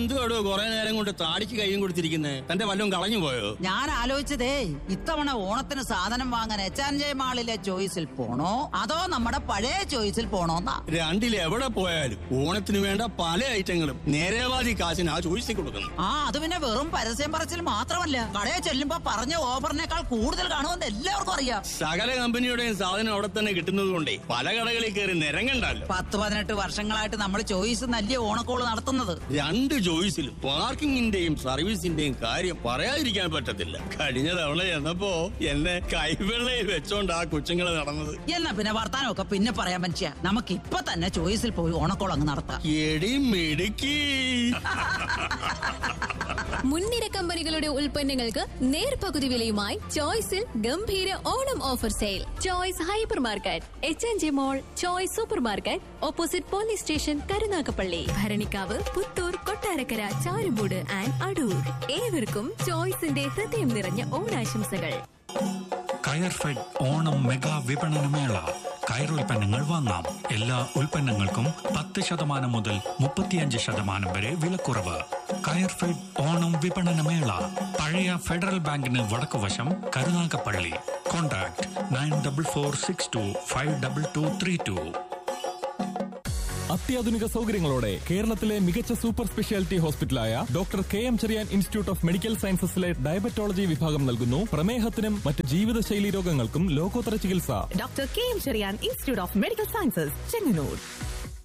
എന്തുവാടോ കുറെ നേരം കൊണ്ട് താടിക്ക് കൈയും കൊടുത്തിരിക്കുന്നേ തന്റെ വല്ലതും കളഞ്ഞു പോയോ ഞാൻ ആലോചിച്ചതേ ഇത്തവണ ഓണത്തിന് സാധനം വാങ്ങാൻ എച്ച് ആൻഡ് ജെ മാളിലെ ചോയ്സിൽ പോണോ അതോ നമ്മുടെ പഴയ ചോയ്സിൽ പോണോന്നാ രണ്ടിൽ എവിടെ പോയാലും ഓണത്തിന് വേണ്ട പല ഐറ്റങ്ങളും നേരേവാദി കാശിന് ആ ചോദിച്ചു കൊടുക്കുന്നു ആ അത് പിന്നെ വെറും പരസ്യം പറച്ചിൽ മാത്രമല്ല കടയിൽ ചെല്ലുമ്പോ പറഞ്ഞ ഓഫറിനേക്കാൾ കൂടുതൽ കാണുമെന്ന് എല്ലാവർക്കും അറിയാം സകല കമ്പനിയുടെയും സാധനം അവിടെ തന്നെ കിട്ടുന്നത് കൊണ്ടേ പല കടകളിൽ കയറി നിരങ്ങണ്ടല്ലോ പത്ത് പതിനെട്ട് വർഷങ്ങളായിട്ട് നമ്മൾ ചോയ്സ് നല്ല ഓണക്കോള് നടത്തുന്നത് രണ്ട് ചോയ്സിലും പാർക്കിങ്ങിന്റെയും സർവീസിന്റെയും കാര്യം പറയാതിരിക്കാൻ പറ്റത്തില്ല കഴിഞ്ഞ തവണ ചെന്നപ്പോ എന്നെ കൈവെള്ളയിൽ വെച്ചോണ്ട് ആ കൊച്ചുങ്ങള് നടന്നത് എന്നാ പിന്നെ വർത്താനമൊക്കെ പിന്നെ പറയാൻ മനുഷ്യ നമുക്ക് ഇപ്പൊ തന്നെ ചോയ്സിൽ പോയി ഓണക്കോൾ അങ്ങ് നടത്താം എടി മിടുക്കി മുൻനിര കമ്പനികളുടെ ഉൽപ്പന്നങ്ങൾക്ക് നേർപകുതി വിലയുമായി ചോയ്സിൽ ഗംഭീര Onam offer sale choice hyper market H N G mall choice super market opposite police station Karunagappally Bharanikkavu Puthur Kottarakkara Charummood and Adoor ഏവർക്കും ചോയ്സിന്റെ ഹൃദയം നിറഞ്ഞ ഓണാശംസകൾ കയർഫെഡ് ഓണം മെഗാ വിപണനമേള കയറുൽപ്പന്നങ്ങൾ വാങ്ങാം എല്ലാ ഉൽപ്പന്നങ്ങൾക്കും പത്ത് ശതമാനം മുതൽ മുപ്പത്തിയഞ്ച് ശതമാനം വരെ വിലക്കുറവ് കയർഫെഡ് ഓണം വിപണനമേള പഴയ ഫെഡറൽ ബാങ്കിന് വടക്കുവശം Karunagappally contact nine double four six two five double two three two അത്യാധുനിക സൗകര്യങ്ങളോടെ കേരളത്തിലെ മികച്ച സൂപ്പർ സ്പെഷ്യാലിറ്റി ഹോസ്പിറ്റലായ doctor K M Cherian Institute of Medical സയൻസസിലെ ഡയബറ്റോളജി വിഭാഗം നൽകുന്നു പ്രമേഹത്തിനും മറ്റ് ജീവിതശൈലി രോഗങ്ങൾക്കും ലോകോത്തര ചികിത്സ doctor K M Cherian Institute of Medical Sciences Chengannur